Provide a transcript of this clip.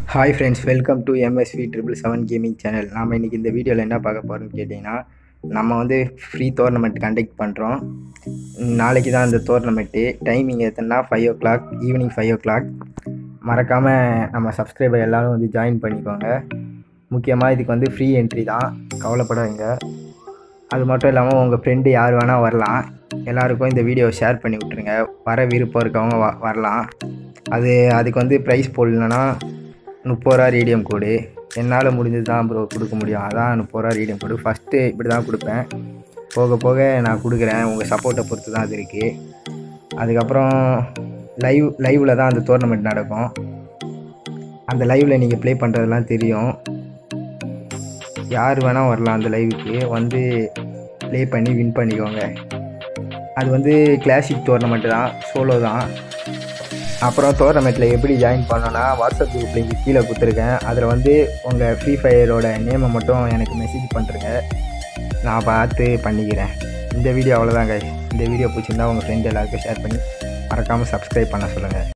hi friends welcome to MSV triple seven gaming channel நாம் இன்றைக்கி இந்த வீடியோவில் என்ன பார்க்க போகிறோம்னு கேட்டிங்கன்னா நம்ம வந்து ஃப்ரீ டோர்னமெண்ட் கண்டக்ட் பண்ணுறோம் நாளைக்கு தான் இந்த டோர்னமெண்ட்டு டைமிங் எத்தனா five o'clock evening five o'clock மறக்காமல் நம்ம சப்ஸ்கிரைபர் எல்லோரும் வந்து ஜாயின் பண்ணிக்கோங்க முக்கியமாக இதுக்கு வந்து ஃப்ரீ என்ட்ரி தான் கவலைப்படாதீங்க அது மட்டும் இல்லாமல் உங்கள் ஃப்ரெண்டு யார் வேணால் வரலாம் எல்லாருக்கும் இந்த வீடியோவை ஷேர் பண்ணி விட்ருங்க வர விருப்பம் இருக்கவங்க வ வரலாம் அது அதுக்கு வந்து ப்ரைஸ் போடலன்னா முப்பது ரூபா ரீடியம் கோடு என்னால் முடிஞ்சது தான் ப்ரோ கொடுக்க முடியும் அதான் முப்பது ரூபா ரீடியம் கோடு ஃபஸ்ட்டு இப்படி தான் கொடுப்பேன் போக போக நான் கொடுக்குறேன் உங்கள் சப்போர்ட்டை பொறுத்து தான் அது இருக்குது அதுக்கப்புறம் லைவ் லைவில் தான் அந்த டோர்னமெண்ட் நடக்கும் அந்த லைவில் நீங்கள் ப்ளே பண்ணுறதெல்லாம் தெரியும் யார் வேணால் வரலாம் அந்த லைவுக்கு வந்து ப்ளே பண்ணி வின் பண்ணிக்கோங்க அது வந்து கிளாசிக் டோர்னமெண்ட்டு தான் சோலோ தான் அப்புறம் டோர்னமெண்ட்டில் எப்படி ஜாயின் பண்ணோன்னா வாட்ஸ்அப் குரூப் லிங்க் கீழே கொடுத்துருக்கேன் அதில் வந்து உங்கள் ஃப்ரீ ஃபயரோட நேமை மட்டும் எனக்கு மெசேஜ் பண்ணுறேங்க நான் பார்த்து பண்ணிக்கிறேன் இந்த வீடியோ அவ்வளோதாங்க இந்த வீடியோ பிடிச்சிருந்தா உங்கள் ஃப்ரெண்ட் எல்லாருக்கும் ஷேர் பண்ணி மறக்காமல் சப்ஸ்கிரைப் பண்ண சொல்லுங்கள்